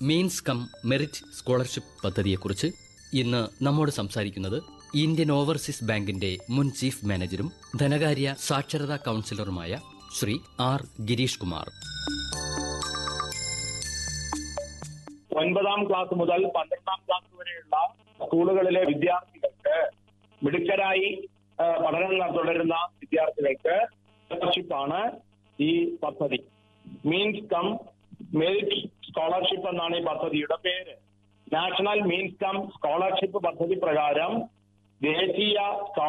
means come merit scholarship പദ്ധതിയെക്കുറിച്ച് ഇന്ന് നമ്മോട് സംസാരിക്കുന്നത് ഇന്ത്യൻ ഓവർസീസ് ബാങ്കിന്റെ മുൻ ചീഫ് മാനേജരും ധനകാര്യ സാക്ഷരതാ കൗൺസിലറുമായ ശ്രീ ആർ ഗിരീഷ് കുമാർ ഒൻപതാം ക്ലാസ് മുതൽ പന്ത്രണ്ടാം ക്ലാസ് വരെയുള്ള സ്കൂളുകളിലെ വിദ്യാർത്ഥികൾക്ക് മിടുക്കരായി ആ, പഠനം ന- തുടരുന്ന വിദ്യാർത്ഥികൾക്ക് സ്കോളർഷിപ്പാണ് ഈ പദ്ധതി മീൻസ് കം മെറിറ്റ് സ്കോളർഷിപ്പ് എന്നാണ് ഈ പദ്ധതിയുടെ പേര് നാഷണൽ മീൻസ് കം സ്കോളർഷിപ്പ് പദ്ധതി പ്രകാരം ദേശീയ